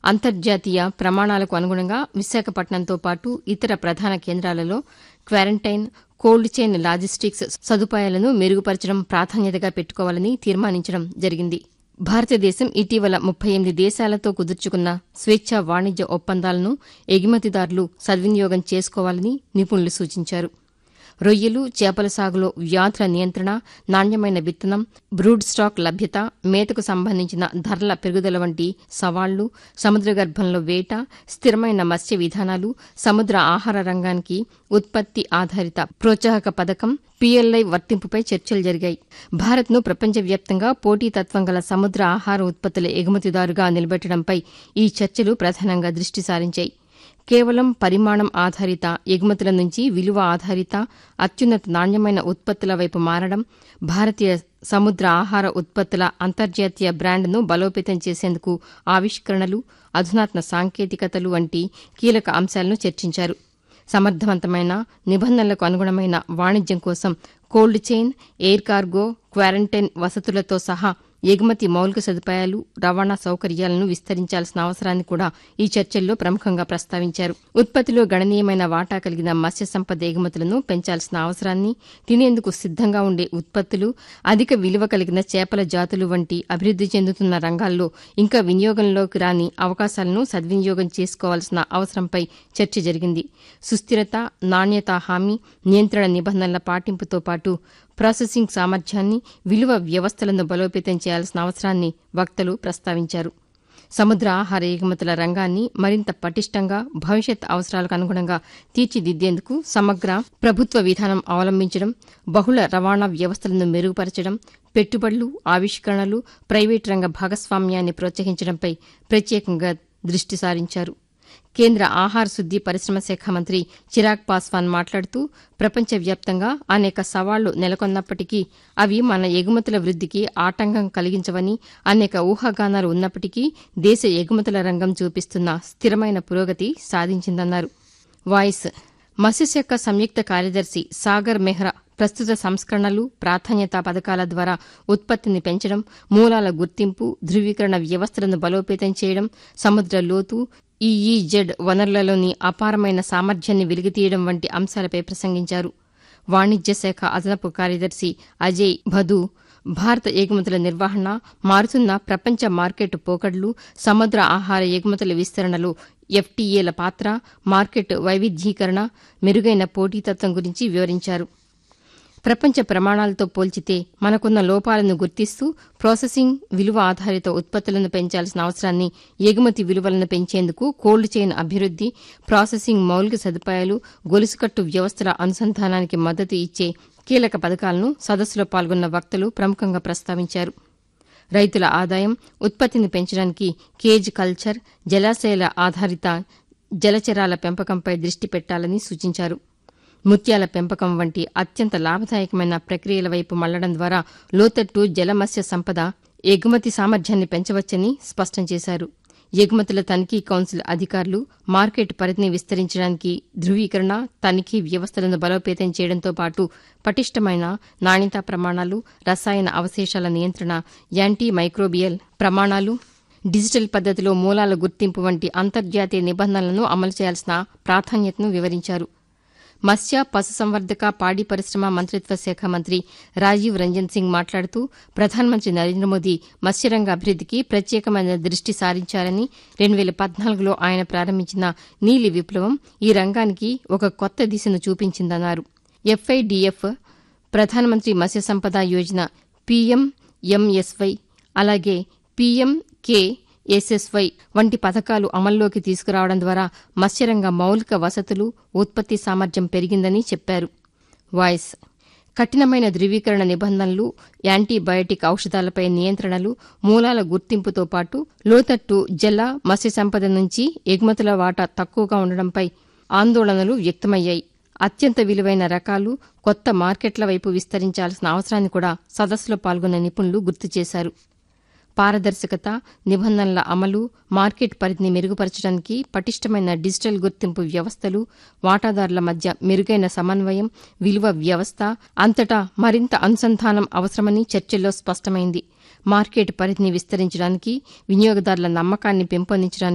అంతర్జాతీయ ప్రమాణాలకు అనుగుణంగా విశాఖపట్నంతో పాటు ఇతర ప్రధాన కేంద్రాలలో క్వారంటైన్ కోల్డ్ చైన్ లాజిస్టిక్స్ సదుపాయాలను మెరుగుపరచడం ప్రాధాన్యతగా పెట్టుకోవాలని తీర్మానించడం జరిగింది భారతదేశం ఇటీవల ముప్పై ఎనిమిది దేశాలతో కుదుర్చుకున్న స్వేచ్ఛా వాణిజ్య ఒప్పందాలను ఎగుమతిదారులు సద్వినియోగం చేసుకోవాలని నిపుణులు సూచించారు రొయ్యలు చేపల సాగులో వ్యాధుల నియంత్రణ నాణ్యమైన విత్తనం బ్రూడ్ స్టాక్ లభ్యత మేతకు సంబంధించిన ధరల పెరుగుదల వంటి సవాళ్లు సముద్ర గర్భంలో వేట స్థిరమైన మత్స్య విధానాలు సముద్ర ఆహార రంగానికి ఉత్పత్తి ఆధారిత ప్రోత్సాహక పథకం పీఎల్ఐ వర్తింపుపై చర్చలు జరిగాయి భారత్ను ప్రపంచవ్యాప్తంగా పోటీతత్వం గల సముద్ర ఆహార ఉత్పత్తుల ఎగుమతిదారుగా నిలబెట్టడంపై ఈ చర్చలు ప్రధానంగా దృష్టి సారించాయి కేవలం పరిమాణం ఆధారిత ఎగుమతుల నుంచి విలువ ఆధారిత అత్యున్నత నాణ్యమైన ఉత్పత్తుల వైపు మారడం భారతీయ సముద్ర ఆహార ఉత్పత్తుల అంతర్జాతీయ బ్రాండ్ను బలోపేతం చేసేందుకు ఆవిష్కరణలు అధునాత్మ సాంకేతికతలు వంటి కీలక అంశాలను చర్చించారు సమర్థవంతమైన నిబంధనలకు అనుగుణమైన వాణిజ్యం కోసం cold chain air cargo quarantine వసతులతో సహా ఎగుమతి మౌలిక సదుపాయాలు రవాణా సౌకర్యాలను విస్తరించాల్సిన అవసరాన్ని కూడా ఈ చర్చల్లో ప్రముఖంగా ప్రస్తావించారు ఉత్పత్తిలో గణనీయమైన వాటా కలిగిన మత్స్య సంపద ఎగుమతులను పెంచాల్సిన అవసరాన్ని తినేందుకు సిద్దంగా ఉండే ఉత్పత్తులు అధిక విలువ కలిగిన చేపల జాతులు వంటి అభివృద్ది చెందుతున్న రంగాల్లో ఇంకా వినియోగంలోకి రాని అవకాశాలను సద్వినియోగం చేసుకోవాల్సిన అవసరంపై చర్చ జరిగింది సుస్థిరత నాణ్యత హామీ నియంత్రణ నిబంధనల పాటింపుతో పాటు ప్రాసెసింగ్ సామర్థ్యాన్ని విలువ వ్యవస్థలను బలోపేతం చేయాల్సిన అవసరాన్ని వక్తలు ప్రస్తావించారు సముద్ర ఆహార ఎగుమతుల రంగాన్ని మరింత పటిష్టంగా భవిష్యత్ అవసరాలకు అనుగుణంగా తీర్చిదిద్దేందుకు సమగ్ర ప్రభుత్వ విధానం అవలంబించడం బహుళ రవాణా వ్యవస్థలను మెరుగుపరచడం పెట్టుబడులు ఆవిష్కరణలు ప్రైవేటు రంగ భాగస్వామ్యాన్ని ప్రోత్సహించడంపై ప్రత్యేకంగా దృష్టి సారించారు కేంద్ర ఆహార శుద్ది పరిశ్రమ శాఖ మంత్రి చిరాగ్ పాస్వాన్ మాట్లాడుతూ ప్రపంచవ్యాప్తంగా అనేక సవాళ్లు నెలకొన్నప్పటికీ అవి మన ఎగుమతుల వృద్దికి ఆటంకం కలిగించవని అనేక ఊహాగానాలు ఉన్నప్పటికీ దేశ ఎగుమతుల రంగం చూపిస్తున్న స్థిరమైన పురోగతి సాధించిందన్నారు వాయిస్ మత్స్యశాఖ సంయుక్త కార్యదర్శి సాగర్ మెహ్రా ప్రస్తుత సంస్కరణలు ప్రాధాన్యతా పథకాల ద్వారా ఉత్పత్తిని పెంచడం మూలాల గుర్తింపు ధృవీకరణ వ్యవస్థలను బలోపేతం చేయడం సముద్ర లోతు ఈఈజెడ్ వనరులలోని అపారమైన సామర్థ్యాన్ని వెలికితీయడం వంటి అంశాలపై ప్రసంగించారు వాణిజ్య శాఖ అదనపు కార్యదర్శి అజయ్ భదు భారత ఎగుమతుల నిర్వహణ మారుతున్న ప్రపంచ మార్కెట్ పోకడ్లు సముద్ర ఆహార ఎగుమతుల విస్తరణలో ఎఫ్టీఏల పాత్ర మార్కెట్ వైవిధ్యీకరణ మెరుగైన పోటీతత్వం గురించి వివరించారు ప్రపంచ ప్రమాణాలతో పోల్చితే మనకున్న లోపాలను గుర్తిస్తూ ప్రాసెసింగ్ విలువ ఆధారిత ఉత్పత్తులను పెంచాల్సిన అవసరాన్ని ఎగుమతి విలువలను పెంచేందుకు కోల్డ్ చైన్ అభివృద్ది ప్రాసెసింగ్ మౌలిక సదుపాయాలు గొలుసుకట్టు వ్యవస్థల అనుసంధానానికి మద్దతు ఇచ్చే కీలక పథకాలను సదస్సులో పాల్గొన్న వక్తలు ప్రముఖంగా ప్రస్తావించారు రైతుల ఆదాయం ఉత్పత్తిని పెంచడానికి కేజ్ కల్చర్ జలాశయాల ఆధారిత జలచరాల పెంపకంపై దృష్టి పెట్టాలని సూచించారు ముత్యాల పెంపకం వంటి అత్యంత లాభదాయకమైన ప్రక్రియల వైపు మళ్లడం ద్వారా లోతట్టు జలమత్స్య సంపద ఎగుమతి సామర్థ్యాన్ని పెంచవచ్చని స్పష్టం చేశారు ఎగుమతుల తనిఖీ కౌన్సిల్ అధికారులు మార్కెట్ పరిధిని విస్తరించడానికి ధృవీకరణ తనిఖీ వ్యవస్థలను బలోపేతం చేయడంతో పాటు పటిష్టమైన నాణ్యతా ప్రమాణాలు రసాయన అవశేషాల నియంత్రణ యాంటీ మైక్రోబియల్ ప్రమాణాలు డిజిటల్ పద్దతిలో మూలాల గుర్తింపు వంటి అంతర్జాతీయ నిబంధనలను అమలు చేయాల్సిన ప్రాధాన్యతను వివరించారు మత్స్య పశుసంవర్ధక పాడి పరిశ్రమ మంత్రిత్వ శాఖ మంత్రి రాజీవ్ రంజన్ సింగ్ మాట్లాడుతూ ప్రధానమంత్రి నరేంద్ర మోదీ మత్స్యరంగ అభివృద్దికి ప్రత్యేకమైన దృష్టి సారించారని రెండు వేల పద్నాలుగులో ఆయన ప్రారంభించిన నీలి విప్లవం ఈ రంగానికి ఒక కొత్త దిశను చూపించిందన్నారు ఎఫ్ఐడిఎఫ్ ప్రధానమంత్రి మత్స్య సంపద యోజన పీఎంఎంఎస్వై అలాగే పీఎంకే ఎస్ఎస్వై వంటి పథకాలు అమల్లోకి తీసుకురావడం ద్వారా మత్స్యరంగ మౌలిక వసతులు ఉత్పత్తి సామర్థ్యం పెరిగిందని చెప్పారు వాయిస్ కఠినమైన ధృవీకరణ నిబంధనలు యాంటీబయాటిక్ ఔషధాలపై నియంత్రణలు మూలాల గుర్తింపుతో పాటు లోతట్టు జల మత్స్య సంపద నుంచి ఎగుమతుల వాటా తక్కువగా ఉండడంపై ఆందోళనలు వ్యక్తమయ్యాయి అత్యంత విలువైన రకాలు కొత్త మార్కెట్ల వైపు విస్తరించాల్సిన అవసరాన్ని కూడా సదస్సులో పాల్గొన్న నిపుణులు గుర్తు చేశారు పారదర్శకత నిబంధనల అమలు మార్కెట్ పరిధిని మెరుగుపరచడానికి పటిష్టమైన డిజిటల్ గుర్తింపు వ్యవస్థలు వాటాదారుల మధ్య మెరుగైన సమన్వయం విలువ వ్యవస్థ అంతటా మరింత అనుసంధానం అవసరమని చర్చల్లో స్పష్టమైంది మార్కెట్ పరిధిని విస్తరించడానికి వినియోగదారుల నమ్మకాన్ని పెంపొందించడానికి